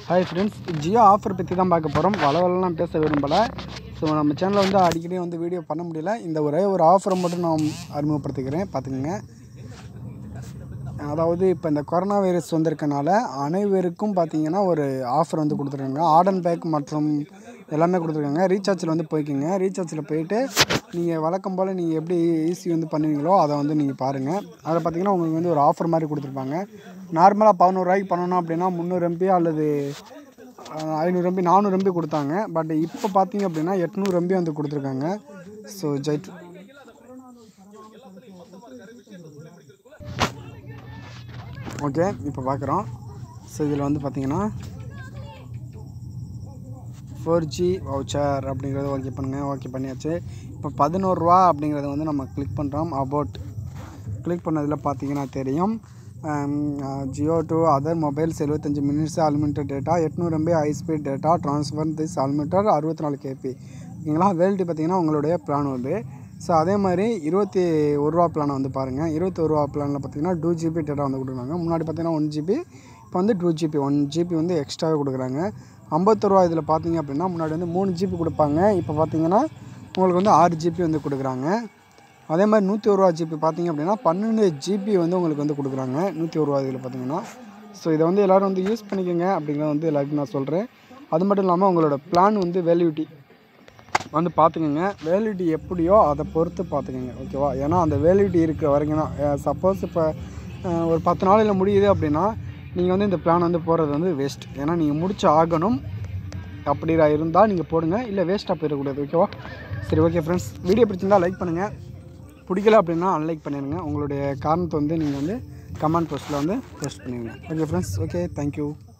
hi friends Jio offer பற்றி தான் பார்க்க போகிறோம் வளவலாம் பேச விரும்பலை ஸோ நம்ம சேனலில் வந்து அடிக்கடி வந்து வீடியோ பண்ண முடியல இந்த ஒரே ஒரு ஆஃபரை மட்டும் நான் அறிமுகப்படுத்திக்கிறேன் பார்த்துக்குங்க அதாவது இப்போ இந்த கொரோனா வைரஸ் வந்திருக்கனால அனைவருக்கும் பார்த்தீங்கன்னா ஒரு ஆஃபர் வந்து கொடுத்துருக்காங்க ஆர்டன் பேக் மற்றும் எல்லாமே கொடுத்துருக்காங்க ரீசார்ஜில் வந்து போய்க்குங்க ரீசார்ஜில் போயிட்டு நீங்கள் வழக்கம் போல் நீங்கள் எப்படி ஈஸி வந்து பண்ணுவீங்களோ அதை வந்து நீங்கள் பாருங்கள் அதில் பார்த்தீங்கன்னா உங்களுக்கு வந்து ஒரு ஆஃபர் மாதிரி கொடுத்துருப்பாங்க நார்மலாக பதினோருவாய்க்கு பண்ணணும் அப்படின்னா முந்நூறு எம்பி அல்லது ஐநூறு எம்பி நானூறு எம்பி கொடுத்தாங்க பட் இப்போ பார்த்தீங்க அப்படின்னா எட்நூறு எம்பி வந்து கொடுத்துருக்காங்க ஸோ ஜெட் ஓகே இப்போ பார்க்குறோம் ஸோ இதில் வந்து பார்த்தீங்கன்னா ஃபோர் ஜி வவுச்சர் அப்படிங்கிறத ஓகே பண்ணுங்கள் ஓகே பண்ணியாச்சு இப்போ பதினோருவா அப்படிங்கிறத வந்து நம்ம கிளிக் பண்ணுறோம் அபவுட் கிளிக் பண்ணதில் பார்த்தீங்கன்னா தெரியும் ஜியோ டு அதர் மொபைல்ஸ் எழுபத்தஞ்சி மினிட்ஸ் அன்லிமிட்டட் டேட்டா எட்நூறு MB high speed data transfer this unlimited அறுபத்தி நாலு கேபி ஓகேங்களா வேலிட்டி பார்த்தீங்கன்னா உங்களுடைய பிளான் வந்து ஸோ அதே மாதிரி இருபத்தி ஒரு ரூபா பிளானை வந்து பாருங்கள் இருபத்தி ஒரு ரூபா பிளானில் பார்த்தீங்கன்னா டூ ஜிபி டேட்டா வந்து கொடுக்குறாங்க முன்னாடி பார்த்தீங்கன்னா ஒன் ஜிபி இப்போ வந்து டூ ஜிபி ஒன் ஜிபி வந்து எக்ஸ்ட்ராவே கொடுக்குறாங்க ஐம்பத்தொருவா இதில் பார்த்தீங்க அப்படின்னா முன்னாடி வந்து மூணு ஜிபி கொடுப்பாங்க இப்போ பார்த்தீங்கன்னா உங்களுக்கு வந்து ஆறு ஜிபி வந்து கொடுக்குறாங்க அதே மாதிரி நூற்றி ஒரு ரூபா ஜிபி பார்த்தீங்க அப்படின்னா பன்னெண்டு ஜிபி வந்து உங்களுக்கு வந்து கொடுக்குறாங்க நூற்றி ஒரு ரூபா இதில் பார்த்தீங்கன்னா ஸோ இதை வந்து எல்லோரும் வந்து யூஸ் பண்ணிக்கோங்க அப்படிங்கிறத வந்து எல்லாருக்கும் நான் சொல்கிறேன் அது மட்டும் இல்லாமல் உங்களோட பிளான் வந்து வேல்யூட்டி வந்து பார்த்துக்கோங்க வேலிடிட்டி எப்படியோ அதை பொறுத்து பார்த்துக்கோங்க ஓகேவா ஏன்னா அந்த வேலிடிட்டி இருக்கிற வரைக்கும் தான் சப்போஸ் இப்போ ஒரு பத்து நாளையில் முடியுது அப்படின்னா நீங்கள் வந்து இந்த பிளான் வந்து போடுறது வந்து வேஸ்ட் ஏன்னா நீங்கள் முடிச்சு ஆகணும் அப்படி இருந்தால் நீங்கள் போடுங்க இல்லை வேஸ்ட்டாக போயிடக்கூடாது ஓகேவா சரி ஓகே ஃப்ரெண்ட்ஸ் வீடியோ பிடிச்சிருந்தா லைக் பண்ணுங்கள் பிடிக்கல அப்படின்னா அன்லைக் பண்ணிடுங்க உங்களுடைய காரணத்தை வந்து நீங்கள் வந்து கமெண்ட் போஸ்ட்டில் வந்து போஸ்ட் பண்ணிடுங்க ஓகே ஃப்ரெண்ட்ஸ் ஓகே தேங்க்யூ